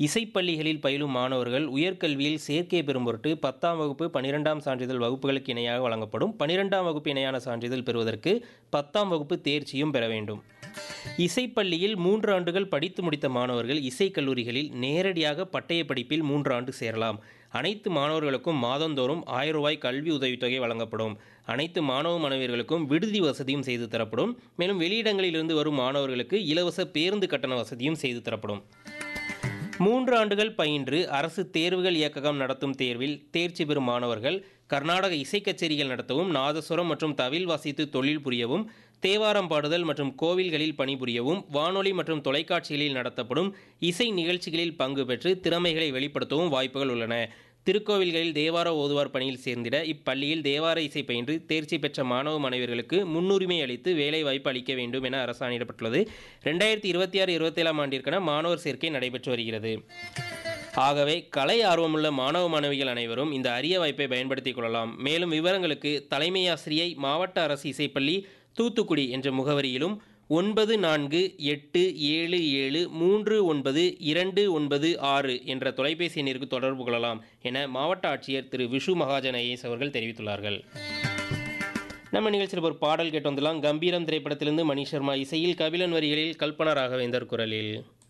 இசைப்பள்ளிகளில் பயிலும் மாணவர்கள் உயர்கல்வியில் சேர்க்கை பெறும் பொருட்டு பத்தாம் வகுப்பு பன்னிரெண்டாம் சான்றிதழ் வகுப்புகளுக்கு இணையாக வழங்கப்படும் பன்னிரெண்டாம் வகுப்பு இணையான சான்றிதழ் பெறுவதற்கு பத்தாம் வகுப்பு தேர்ச்சியும் பெற வேண்டும் இசைப்பள்ளியில் மூன்று ஆண்டுகள் படித்து முடித்த மாணவர்கள் இசைக்கல்லூரிகளில் நேரடியாக பட்டய படிப்பில் மூன்று ஆண்டு சேரலாம் அனைத்து மாணவர்களுக்கும் மாதந்தோறும் ஆயிரம் ரூபாய் கல்வி உதவித்தொகை வழங்கப்படும் அனைத்து மாணவ மாணவியர்களுக்கும் விடுதி வசதியும் செய்து தரப்படும் மேலும் வெளியிடங்களிலிருந்து வரும் மாணவர்களுக்கு இலவச பேருந்து கட்டண வசதியும் செய்து தரப்படும் மூன்று ஆண்டுகள் பயின்று அரசு தேர்வுகள் இயக்ககம் நடத்தும் தேர்வில் தேர்ச்சி பெறும் மாணவர்கள் கர்நாடக இசைக் கச்சேரிகள் நடத்தவும் நாதசுரம் மற்றும் தவில் வாசித்து தொழில் புரியவும் தேவாரம் பாடுதல் மற்றும் கோவில்களில் பணிபுரியவும் வானொலி மற்றும் தொலைக்காட்சிகளில் நடத்தப்படும் இசை நிகழ்ச்சிகளில் பங்கு பெற்று திறமைகளை வெளிப்படுத்தவும் வாய்ப்புகள் உள்ளன திருக்கோவில்களில் தேவார ஓதுவார் பணியில் சேர்ந்திட இப்பள்ளியில் தேவார இசை பயின்று தேர்ச்சி பெற்ற மாணவ மாணவியர்களுக்கு முன்னுரிமை அளித்து வேலை வாய்ப்பு அளிக்க வேண்டும் என அரசாணையிடப்பட்டுள்ளது ரெண்டாயிரத்தி இருபத்தி ஆறு இருபத்தேழாம் ஆண்டிற்கான மாணவர் சேர்க்கை நடைபெற்று வருகிறது ஆகவே கலை ஆர்வமுள்ள மாணவ மாணவிகள் அனைவரும் இந்த அரிய வாய்ப்பை பயன்படுத்திக் கொள்ளலாம் மேலும் விவரங்களுக்கு தலைமை ஆசிரியை மாவட்ட அரசு இசைப்பள்ளி தூத்துக்குடி என்ற முகவரியிலும் ஒன்பது நான்கு எட்டு ஏழு ஏழு மூன்று ஒன்பது இரண்டு ஒன்பது ஆறு என்ற தொலைபேசி எண்ணிற்கு தொடர்பு கொள்ளலாம் என மாவட்ட ஆட்சியர் திரு விஷு மகாஜன் ஐஏஎஸ் அவர்கள் தெரிவித்துள்ளார்கள் நம்ம நிகழ்ச்சியில் ஒரு பாடல் கேட்டு வந்துடலாம் கம்பீரம் திரைப்படத்திலிருந்து மணி சர்மா இசையில் கபிலன் வரிகளில் கல்பனா ராகவேந்தர் குரலில்